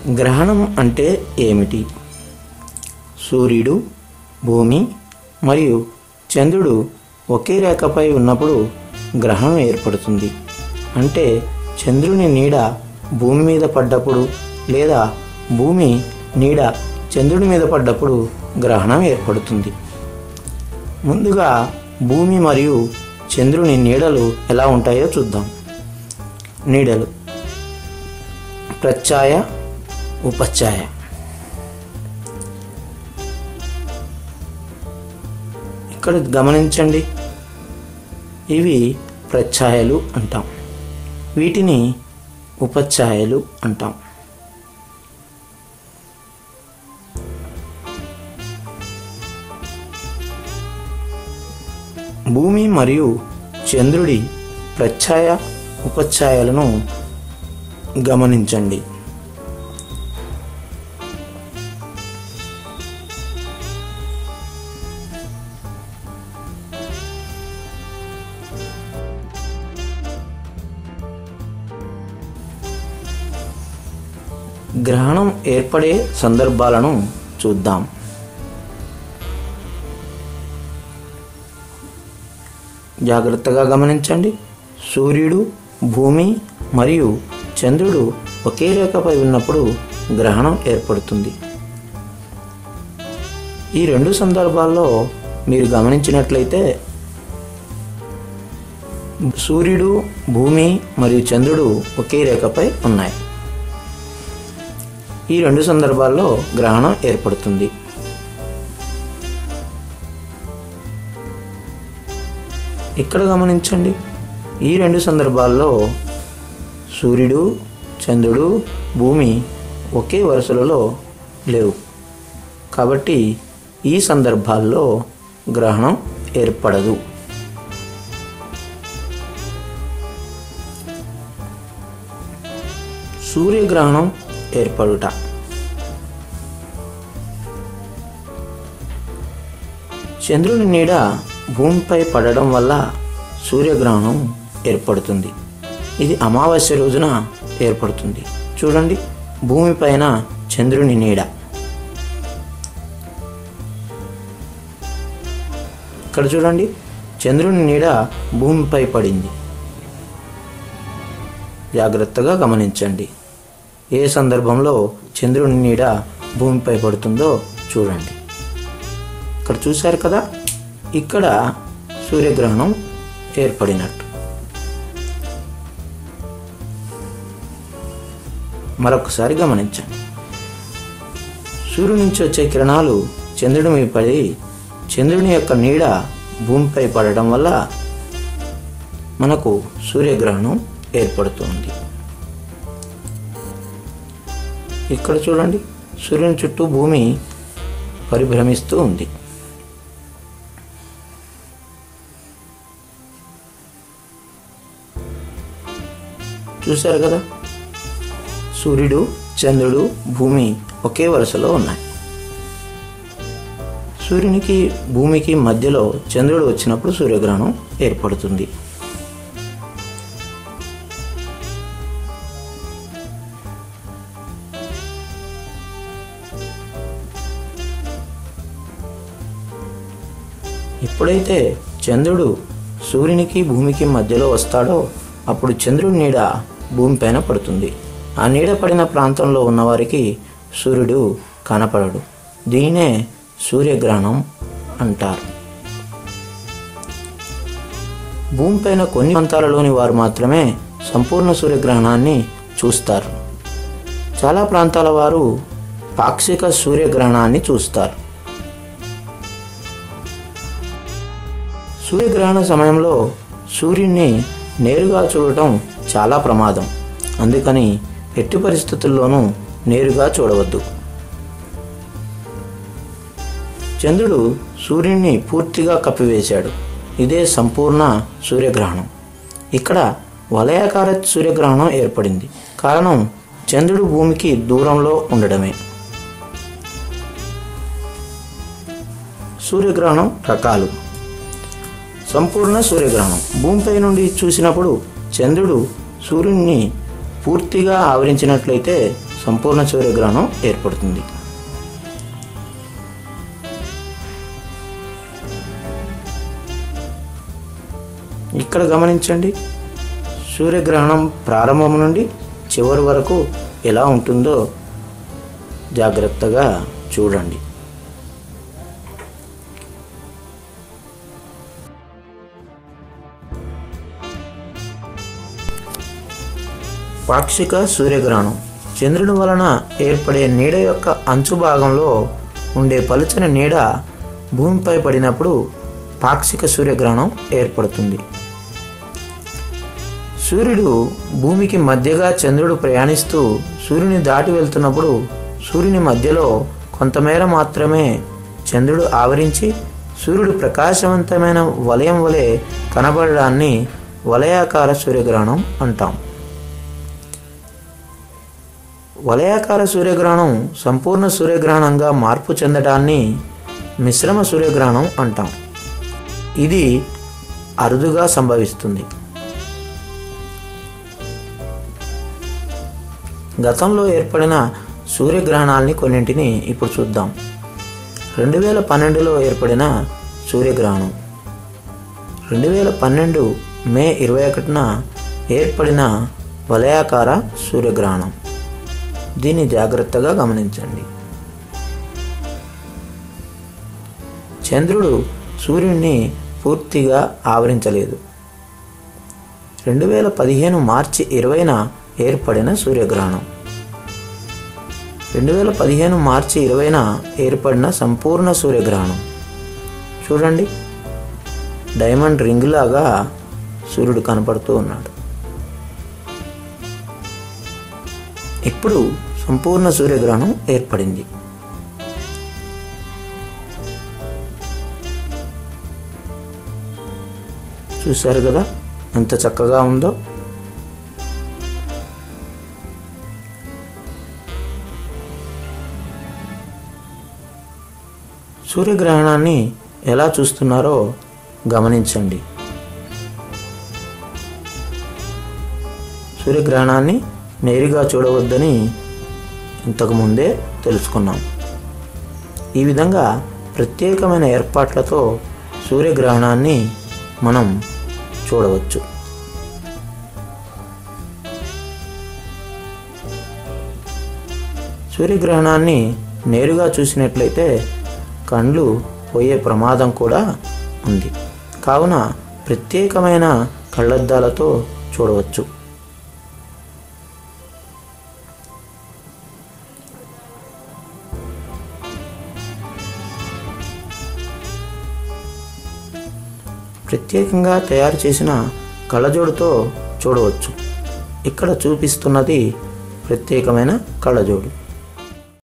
గ్రహణం అంటే ఏమిటి సూర్యుడు భూమి మరియు చంద్రుడు ఒకే రేఖపై ఉన్నప్పుడు గ్రహణం ఏర్పడుతుంది అంటే చంద్రుని నీడ భూమి మీద పడ్డప్పుడు లేదా భూమి నీడ చంద్రుని మీద పడ్డప్పుడు గ్రహణం ఏర్పడుతుంది ముందుగా భూమి మరియు చంద్రుని నీడలు ఎలా ఉంటాయో చూద్దాం నీడలు ప్రత్యాయ ఉపఛాయ ఇక్కడ గమనించండి ఇవి ప్రఛాయలు అంటాం వీటిని ఉపఛాయలు అంటాం భూమి మరియు చంద్రుడి ప్రఛాయ ఉపఛాయలను గమనించండి గ్రహణం ఏర్పడే సందర్భాలను చూద్దాం జాగ్రత్తగా గమనించండి సూర్యుడు భూమి మరియు చంద్రుడు ఒకే రేఖపై ఉన్నప్పుడు గ్రహణం ఏర్పడుతుంది ఈ రెండు సందర్భాల్లో మీరు గమనించినట్లయితే సూర్యుడు భూమి మరియు చంద్రుడు ఒకే రేఖపై ఉన్నాయి ఈ రెండు సందర్భాల్లో గ్రహణం ఏర్పడుతుంది ఇక్కడ గమనించండి ఈ రెండు సందర్భాల్లో సూర్యుడు చంద్రుడు భూమి ఒకే వరుసలలో లేవు కాబట్టి ఈ సందర్భాల్లో గ్రహణం ఏర్పడదు సూర్యగ్రహణం ఏర్పడుట చంద్రుని నీడ భూమిపై పడడం వల్ల సూర్యగ్రహణం ఏర్పడుతుంది ఇది అమావాస్య రోజున ఏర్పడుతుంది చూడండి భూమిపైన చంద్రుని నీడ ఇక్కడ చూడండి చంద్రుని నీడ భూమిపై పడింది జాగ్రత్తగా గమనించండి ఏ సందర్భంలో చంద్రుని నీడ భూమిపై పడుతుందో చూడండి ఇక్కడ చూశారు కదా ఇక్కడ సూర్యగ్రహణం ఏర్పడినట్టు మరొకసారి గమనించండి సూర్యుడి నుంచి వచ్చే కిరణాలు చంద్రుడి మీద పడి చంద్రుని యొక్క నీడ భూమిపై పడడం వల్ల మనకు సూర్యగ్రహణం ఏర్పడుతుంది ఇక్కడ చూడండి సూర్యుని చుట్టూ భూమి పరిభ్రమిస్తూ ఉంది చూశారు కదా సూర్యుడు చంద్రుడు భూమి ఒకే వరుసలో ఉన్నాయి సూర్యునికి భూమికి మధ్యలో చంద్రుడు వచ్చినప్పుడు సూర్యగ్రహణం ఏర్పడుతుంది ఎప్పుడైతే చంద్రుడు సూర్యునికి భూమికి మధ్యలో వస్తాడో అప్పుడు చంద్రుడి నీడ భూమిపైన పడుతుంది ఆ నీడ పడిన ప్రాంతంలో ఉన్నవారికి సూర్యుడు కనపడడు దీనినే సూర్యగ్రహణం అంటారు భూమిపైన కొన్ని ప్రాంతాలలోని వారు మాత్రమే సంపూర్ణ సూర్యగ్రహణాన్ని చూస్తారు చాలా ప్రాంతాల వారు పాక్షిక సూర్యగ్రహణాన్ని చూస్తారు సూర్యగ్రహణ సమయంలో సూర్యుడిని నేరుగా చూడటం చాలా ప్రమాదం అందుకని ఎట్టి పరిస్థితుల్లోనూ నేరుగా చూడవద్దు చంద్రుడు సూర్యుడిని పూర్తిగా కప్పివేశాడు ఇదే సంపూర్ణ సూర్యగ్రహణం ఇక్కడ వలయాకార సూర్యగ్రహణం ఏర్పడింది కారణం చంద్రుడు భూమికి దూరంలో ఉండడమే సూర్యగ్రహణం రకాలు సంపూర్ణ సూర్యగ్రహణం భూమిపై నుండి చూసినప్పుడు చంద్రుడు సూర్యుడిని పూర్తిగా ఆవరించినట్లయితే సంపూర్ణ సూర్యగ్రహణం ఏర్పడుతుంది ఇక్కడ గమనించండి సూర్యగ్రహణం ప్రారంభం నుండి చివరి వరకు ఎలా ఉంటుందో జాగ్రత్తగా చూడండి పాక్షిక సూర్యగ్రహణం చంద్రుని వలన ఏర్పడే నీడ యొక్క అంచు భాగంలో ఉండే పలుచని నీడ భూమిపై పడినప్పుడు పాక్షిక సూర్యగ్రహణం ఏర్పడుతుంది సూర్యుడు భూమికి మధ్యగా చంద్రుడు ప్రయాణిస్తూ సూర్యుని దాటి వెళ్తున్నప్పుడు సూర్యుని మధ్యలో కొంతమేర మాత్రమే చంద్రుడు ఆవరించి సూర్యుడు ప్రకాశవంతమైన వలయం వలె కనబడడాన్ని వలయాకార సూర్యగ్రహణం అంటాం వలయాకార సూర్యగ్రహణం సంపూర్ణ సూర్యగ్రహణంగా మార్పు చెందడాన్ని మిశ్రమ సూర్యగ్రహణం అంటాం ఇది అరుదుగా సంభవిస్తుంది గతంలో ఏర్పడిన సూర్యగ్రహణాలని కొన్నింటిని ఇప్పుడు చూద్దాం రెండు వేల పన్నెండులో ఏర్పడిన సూర్యగ్రహణం రెండు వేల పన్నెండు మే ఇరవై ఒకటిన ఏర్పడిన వలయాకార సూర్యగ్రహణం దీన్ని జాగ్రత్తగా గమనించండి చంద్రుడు సూర్యుడిని పూర్తిగా ఆవరించలేదు రెండు వేల పదిహేను మార్చి ఇరవైన ఏర్పడిన సూర్యగ్రహణం రెండు వేల పదిహేను మార్చి ఇరవైన ఏర్పడిన సంపూర్ణ సూర్యగ్రహణం చూడండి డైమండ్ రింగ్ లాగా సూర్యుడు కనపడుతూ ఉన్నాడు ఇప్పుడు సంపూర్ణ సూర్యగ్రహణం ఏర్పడింది చూశారు కదా ఎంత చక్కగా ఉందో సూర్యగ్రహణాన్ని ఎలా చూస్తున్నారో గమనించండి సూర్యగ్రహణాన్ని నేరుగా చూడవద్దని ఇంతకుముందే తెలుసుకున్నాం ఈ విధంగా ప్రత్యేకమైన ఏర్పాట్లతో సూర్యగ్రహణాన్ని మనం చూడవచ్చు సూర్యగ్రహణాన్ని నేరుగా చూసినట్లయితే కండ్లు పోయే ప్రమాదం కూడా ఉంది కావున ప్రత్యేకమైన కళ్ళద్దాలతో చూడవచ్చు ప్రత్యేకంగా తయారు చేసిన కళ్ళజోడుతో చూడవచ్చు ఇక్కడ చూపిస్తున్నది ప్రత్యేకమైన కళ్ళజోడు